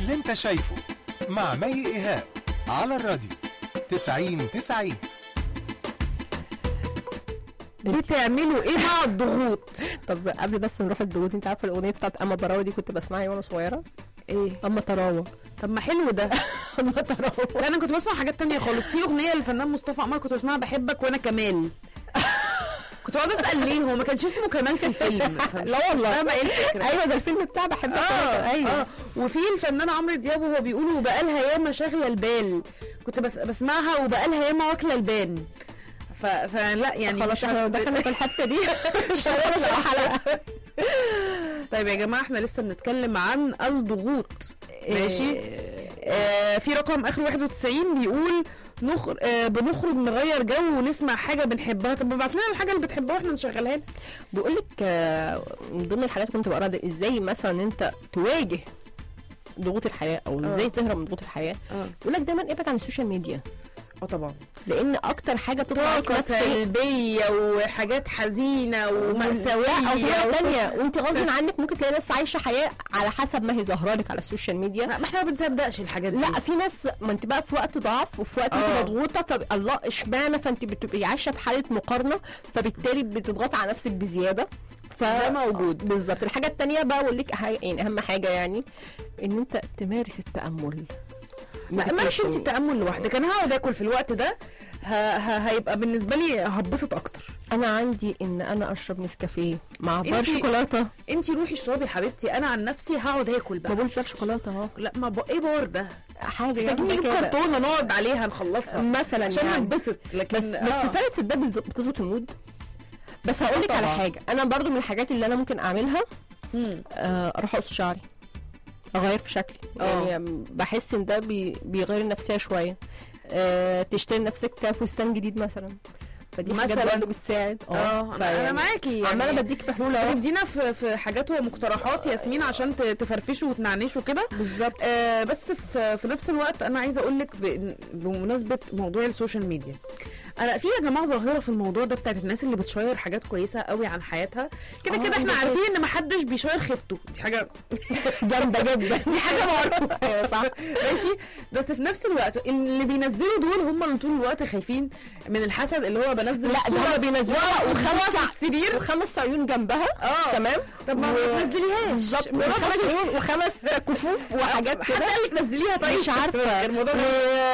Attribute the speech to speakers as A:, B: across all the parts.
A: اللي انت شايفه مع مي ايهاب على الراديو 90 90
B: بتعملوا ايه مع الضغوط
C: طب قبل بس نروح الضغوط انت عارفه الاغنيه بتاعت اما براوه دي كنت بسمعها وانا صغيره
B: ايه
C: اما تراوه
B: طب ما حلو ده
C: اما تراوه
B: لا انا كنت بسمع حاجات تانية خالص في اغنيه للفنان مصطفى قمر كنت بسمعها بحبك وانا كمال كنت بقعد اسال ليه هو ما كانش اسمه كمال في الفيلم فمش-
C: لا والله.
B: مش فاهمه ايه الفكره
C: ايوه ده الفيلم بتاع بحبك
B: اه
C: ايوه
B: اه وفي الفنان عمرو دياب وهو بيقول وبقالها ياما شاغله البال كنت بس بسمعها وبقالها ياما واكله البان ف... فلا يعني
C: خلاص
B: مش
C: احنا
B: عارفة-
C: دخلنا في الحته دي مش هنخلص الحلقه
B: طيب يا جماعه احنا لسه بنتكلم عن الضغوط ماشي آه في رقم اخر 91 بيقول نخر... آه بنخرج نغير جو ونسمع حاجه بنحبها طب ابعت لنا الحاجه اللي بتحبها واحنا نشغلها لك
C: بقول لك من ضمن الحاجات اللي كنت بقراها ده ازاي مثلا انت تواجه ضغوط الحياه او
B: آه.
C: ازاي تهرب من ضغوط الحياه
B: اه
C: بيقول لك دايما ابعد عن السوشيال ميديا
B: اه طبعا
C: لان اكتر حاجه بتطلع عليك
B: طاقه
C: نفسيا
B: سلبيه وحاجات حزينه ومأساويه
C: لا او في حاجه
B: و-
C: تانية وانت غصب عنك ممكن تلاقي ناس عايشه حياه على حسب ما هي ظاهره لك على السوشيال ميديا
B: لا، ما احنا ما بنصدقش الحاجات دي
C: لا في ناس ما انت بقى في وقت ضعف وفي وقت انت
B: آه.
C: مضغوطه فالله اشمعنى فانت بتبقي عايشه في حاله مقارنه فبالتالي بتضغطي على نفسك بزياده ف
B: ده موجود.
C: بالظبط الحاجه التانية بقى اقول لك حاجة- يعني اهم حاجه يعني ان انت تمارس التامل
B: ما ماشي انت التامل لوحدك انا هقعد اكل في الوقت ده ه... ه... هيبقى بالنسبه لي هتبسط اكتر
C: انا عندي ان انا اشرب نسكافيه مع بار
B: انتي-
C: شوكولاته
B: انت روحي اشربي يا حبيبتي انا عن نفسي هقعد اكل بقى
C: ما بقولش بار شوكولاته اهو
B: لا ما ب... ايه بار ده
C: حاجه
B: محتاجين
C: يعني
B: نجيب
C: كده.
B: كرتونه نقعد عليها نخلصها
C: مثلا
B: عشان
C: يعني.
B: ننبسط لكن
C: بس بس
B: آه.
C: فعلا السداد بتز- بتظبط المود بس هقول لك على
B: طبعا.
C: حاجه انا برضو من الحاجات اللي انا ممكن اعملها
B: مم.
C: آه، اروح اقص شعري اغير في شكلي
B: آه.
C: يعني بحس ان ده بي بيغير النفسيه شويه آه، تشتري نفسك فستان جديد مثلا فدي حاجات
B: مثلاً.
C: برضه بتساعد
B: اه انا أنا
C: فيعني
B: معاكي
C: عماله
B: يعني
C: بديك في حلول اهو
B: بتدينا في في حاجات ومقترحات ياسمين عشان ت- تفرفشوا وتنعنشوا كده
C: بالظبط
B: آه بس في, في نفس الوقت انا عايزه اقول لك بمناسبه موضوع السوشيال ميديا انا في يا جماعه ظاهره في الموضوع ده بتاعت الناس اللي بتشير حاجات كويسه قوي عن حياتها كده
C: آه،
B: كده احنا
C: ده
B: عارفين ان محدش بيشير خيبته دي حاجه
C: جامده جدا
B: دي حاجه معروفه
C: ايوه صح
B: ماشي بس في نفس الوقت اللي بينزلوا دول هم اللي طول الوقت خايفين من الحسد اللي هو بنزل
C: لا ده
B: الصورة
C: هما بينزلوها
B: وخمس
C: وخمس
B: السرير
C: وخمس عيون جنبها
B: اه
C: تمام
B: طب ما
C: و-
B: ما تنزليهاش
C: بالظبط
B: مرات
C: وخمس
B: بس-
C: عيون وخمس كفوف وحاجات
B: حد
C: كده
B: قال لك نزليها طيب
C: مش عارفه
B: الموضوع ده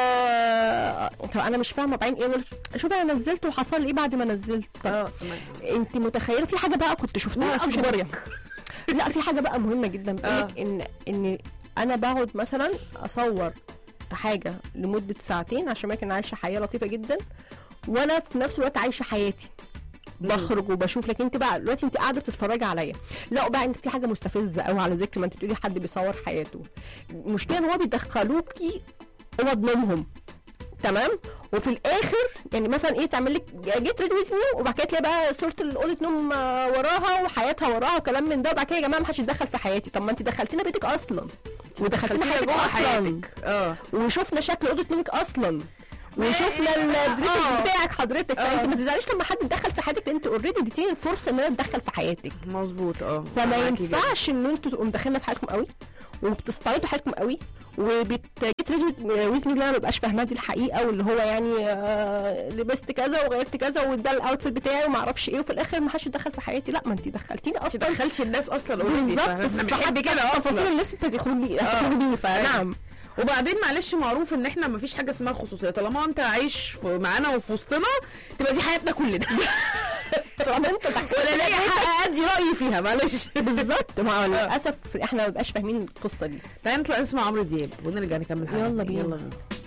C: و... طب انا مش فاهمه بعدين ايه شوف انا نزلت وحصل لي ايه بعد ما نزلت طب
B: اه تمام
C: انت متخيله في حاجه بقى كنت شفتها
B: مين
C: على السوشيال ميديا
B: أكبرك؟
C: لا في حاجه بقى مهمه جدا
B: آه.
C: بتقولك ان ان انا بقعد مثلا اصور حاجه لمده ساعتين عشان ما كان عايشه حياه لطيفه جدا وانا في نفس الوقت عايشه حياتي بخرج وبشوف لكن انت بقى دلوقتي انت قاعده بتتفرجي عليا لا بقى انت في حاجه مستفزه قوي على ذكر ما انت بتقولي حد بيصور حياته المشكله ان هو بيدخلوكي اوض نومهم تمام وفي الاخر يعني مثلا ايه تعمل لك جيت ريد ويز مي وبعد كده تلاقي بقى صوره اوضه نوم آه، وراها وحياتها وراها وكلام من ده وبعد كده يا جماعه ما حدش يتدخل في حياتي طب ما انت دخلتينا بيتك اصلا ودخلتينا
B: دخلتينا
C: حياتك
B: جوه
C: اصلا
B: حياتك اه
C: وشفنا شكل اوضه نومك اصلا وشفنا
B: آه.
C: الدريس بتاعك حضرتك
B: آه.
C: فانت ما تزعليش لما حد يتدخل في حياتك لان انت اوريدي اديتيني الفرصه ان انا اتدخل في حياتك
B: مظبوط اه
C: فما
B: معاكي
C: ينفعش ان انتوا تبقوا مدخلنا في حياتكم قوي وبتستعيدوا حياتكم قوي وبتجيت ويز مي اللي انا ما ببقاش فاهماه دي الحقيقه واللي هو يعني آه لبست كذا وغيرت كذا وده الاوتفيت بتاعي وما اعرفش ايه وفي الاخر ما حدش يتدخل في حياتي لا ما انت دخلتيني
B: انت
C: اصلا
B: دخلتي الناس اصلا already،
C: بالظبط
B: فاحنا بنحب
C: فحد
B: كده
C: كده تفاصيل
B: اصلا
C: اللبس انت هتخرجي هتخرجي بيه فنعم
B: وبعدين معلش معروف ان احنا مفيش حاجه اسمها خصوصيه طالما انت عايش معانا وفي وسطنا تبقى دي حياتنا كلنا
C: طالما انت
B: ولا ليا حق ادي رايي فيها معلش
C: بالظبط ما هو للاسف احنا ما بقاش فاهمين القصه دي
B: تعالى نطلع نسمع عمرو دياب ونرجع نكمل حلقة
C: يلا بينا.
B: يلا بينا